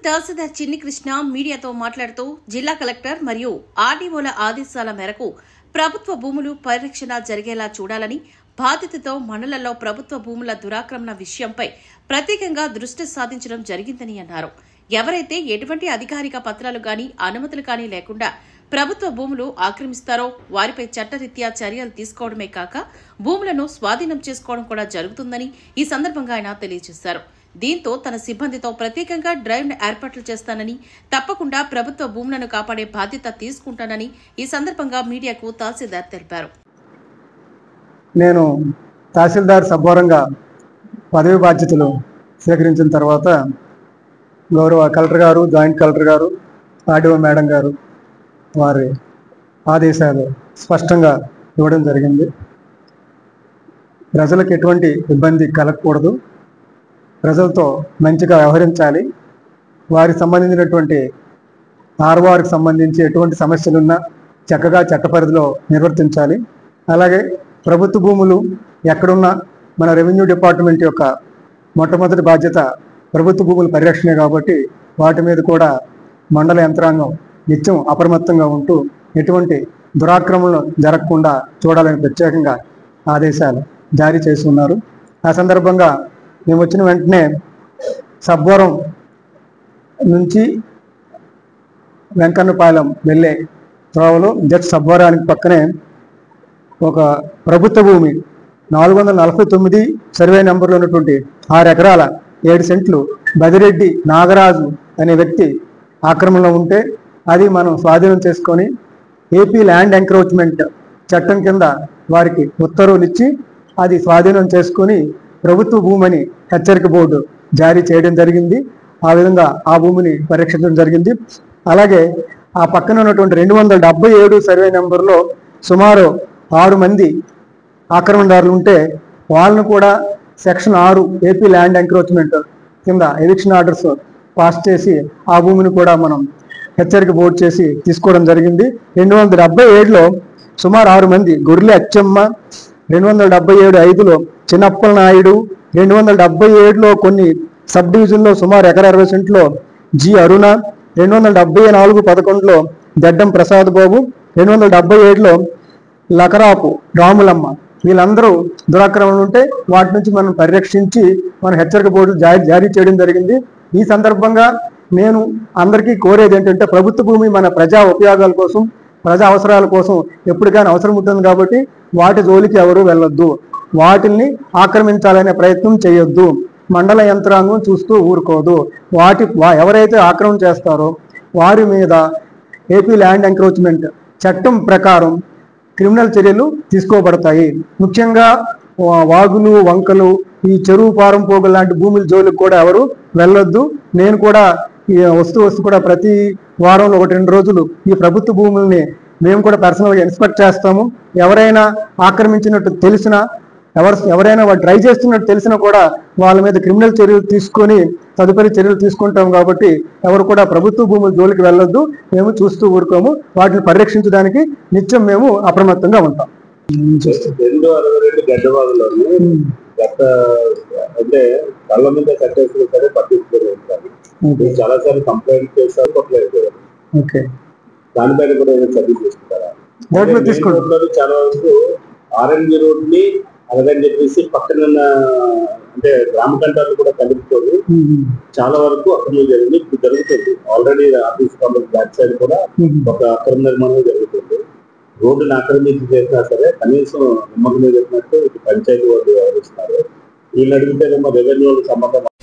తహసీల్దార్ చిన్ని కృష్ణ మీడియాతో మాట్లాడుతూ జిల్లా కలెక్టర్ మరియు ఆర్డీఓల ఆదేశాల మేరకు ప్రభుత్వ భూములు పరిరక్షణ జరిగేలా చూడాలని బాధితుతో మండలంలో ప్రభుత్వ భూముల దురాక్రమణ విషయంపై ప్రత్యేకంగా దృష్టి సాధించడం జరిగిందని అన్నారు ఎవరైతే ఎటువంటి అధికారిక పత్రాలు గాని అనుమతులు గాని లేకుండా ప్రభుత్వ భూములు ఆక్రమిస్తారో వారిపై చట్టరీత్యా చర్యలు తీసుకోవడమే కాక భూములను స్వాధీనం చేసుకోవడం కూడా జరుగుతుందని ఈ సందర్భంగా ఆయన తెలియజేశారు దీంతో తన సిబ్బందితో ప్రత్యేకంగా డ్రైవ్ ఏర్పాట్లు చేస్తానని తప్పకుండా ప్రభుత్వ భూములను కాపాడే బాధ్యత తీసుకుంటానని ఈ సందర్భంగా మీడియాకు తహసీల్దార్ తెలిపారు నేను తహసీల్దార్ సభోరంగా పదవి బాధ్యతలు స్వీకరించిన తర్వాత గౌరవ కలెక్టర్ గారు జాయింట్ కలెక్టర్ గారు ఆర్డీఓ మేడం గారు వారి ఆదేశాలు స్పష్టంగా ఇవ్వడం జరిగింది ప్రజలకు ఎటువంటి ఇబ్బంది కలగకూడదు ప్రజలతో మంచిగా వ్యవహరించాలి వారికి సంబంధించినటువంటి ఆర్వారికి సంబంధించి ఎటువంటి సమస్యలున్నా చక్కగా చట్ట పరిధిలో నిర్వర్తించాలి అలాగే ప్రభుత్వ భూములు ఎక్కడున్నా మన రెవెన్యూ డిపార్ట్మెంట్ యొక్క మొట్టమొదటి బాధ్యత ప్రభుత్వ భూముల పరిరక్షణే కాబట్టి వాటి మీద కూడా మండల యంత్రాంగం నిత్యం అప్రమత్తంగా ఉంటూ ఎటువంటి దురాక్రమణలు జరగకుండా చూడాలని ప్రత్యేకంగా ఆదేశాలు జారీ చేసి ఉన్నారు ఆ సందర్భంగా మేము వచ్చిన వెంటనే సబ్బవరం నుంచి వెంకన్నపాలెం వెళ్ళే త్రోవలో జస్ట్ సబ్బవరానికి పక్కనే ఒక ప్రభుత్వ భూమి నాలుగు వందల నలభై తొమ్మిది సర్వే నెంబర్లో ఉన్నటువంటి ఆరు ఎకరాల ఏడు సెంట్లు బదిరెడ్డి నాగరాజు అనే వ్యక్తి ఆక్రమణలో ఉంటే అది మనం స్వాధీనం చేసుకొని ఏపీ ల్యాండ్ ఎంక్రోచ్మెంట్ చట్టం కింద వారికి ఉత్తర్వులు ఇచ్చి అది స్వాధీనం చేసుకొని ప్రభుత్వ భూమిని హెచ్చరిక బోర్డు జారీ చేయడం జరిగింది ఆ విధంగా ఆ భూమిని పరీక్షించడం జరిగింది అలాగే ఆ పక్కన ఉన్నటువంటి రెండు వందల డెబ్బై ఏడు సర్వే నెంబర్లో సుమారు ఆరు మంది ఆక్రమణదారులు ఉంటే వాళ్ళను కూడా సెక్షన్ ఆరు ఏపీ ల్యాండ్ ఎంక్రోచ్మెంట్ కింద ఎవిక్షన్ ఆర్డర్స్ పాస్ చేసి ఆ భూమిని కూడా మనం హెచ్చరిక బోర్డు చేసి తీసుకోవడం జరిగింది రెండు వందల డెబ్బై ఏడులో సుమారు ఆరు మంది గొర్రెల అచ్చమ్మ రెండు వందల డెబ్బై ఏడు ఐదులో చిన్నప్పల నాయుడు రెండు వందల డెబ్బై ఏడులో కొన్ని సబ్ డివిజన్లో సుమారు ఎకర అరవై సెంట్లో జి అరుణ రెండు వందల డెబ్బై నాలుగు పదకొండులో దడ్డం ప్రసాద్ బాబు రెండు వందల డెబ్బై ఏడులో లకరాపు రాములమ్మ వీళ్ళందరూ దురాక్రమణలు ఉంటే వాటి నుంచి మనం పరిరక్షించి మన హెచ్చరిక బోర్డు జారీ జారీ చేయడం జరిగింది ఈ సందర్భంగా నేను అందరికీ కోరేది ఏంటంటే ప్రభుత్వ భూమి మన ప్రజా ఉపయోగాల కోసం ప్రజా అవసరాల కోసం ఎప్పటికైనా అవసరం ఉంటుంది కాబట్టి వాటి జోలికి ఎవరు వెళ్ళొద్దు వాటిల్ని ఆక్రమించాలనే ప్రయత్నం చేయొద్దు మండల యంత్రాంగం చూస్తూ ఊరుకోదు వాటి వా- ఎవరైతే ఆక్రమణ చేస్తారో వారి మీద ఏపీ ల్యాండ్ ఎంక్రోచ్మెంట్ చట్టం ప్రకారం క్రిమినల్ చర్యలు తీసుకోబడతాయి ముఖ్యంగా వా- వాగులు వంకలు ఈ చెరువు పారం పోగులు లాంటి భూముల జోలికి కూడా ఎవరు వెళ్ళొద్దు నేను కూడా ఈ వస్తు వస్తు కూడా ప్రతి వారంలో ఒకటి రెండు రోజులు ఈ ప్రభుత్వ భూముల్ని మేము కూడా పర్సనల్గా ఇన్స్పెక్ట్ చేస్తాము ఎవరైనా ఆక్రమించినట్టు తెలిసినా ఎవరు ఎవరైనా వాళ్ళు ట్రై చేస్తున్నట్టు తెలిసినా కూడా వాళ్ళ మీద క్రిమినల్ చర్యలు తీసుకొని తదుపరి చర్యలు తీసుకుంటాం కాబట్టి ఎవరు కూడా ప్రభుత్వ భూముల జోలికి వెళ్ళొద్దు మేము చూస్తూ ఊరుకోము వాటిని పరిరక్షించడానికి నిత్యం మేము అప్రమత్తంగా ఉంటాం రెండు అరవై రెండు గడ్డవాదులోని గత అంటే కళ్ళ మీద కట్టేసిన సరే పట్టించుకొని ఉంటారు నేను చాలా సార్లు కంప్లైంట్ చేశారు కొట్టలేదు ఓకే దానిపైన కూడా ఏమైనా చర్య తీసుకుంటారా బోర్డులో అంటే తీసుకోండి. మెయిన్ రోడ్లోని చాలా వరకు ఆర్ఎన్జి రోడ్ ని అలాగని చెప్పేసి పక్కన ఉన్న అంటే గ్రామ కంటాలు కూడా కలుపుకొని చాలా వరకు అక్రమం జరిగింది ఇప్పుడు జరుగుతుంది already office complex back side కూడా ఒక అక్రమ నిర్మాణం జరుగుతుంది రోడ్డును ఆక్రమించి చేసినా సరే కనీసం నమ్మకం మీద చెప్పినట్టు ఇటు పంచాయతీ వాళ్ళు వ్యవహరిస్తున్నారు వీళ్ళు అడిగితేనేమో రెవెన్యూ సంబంధం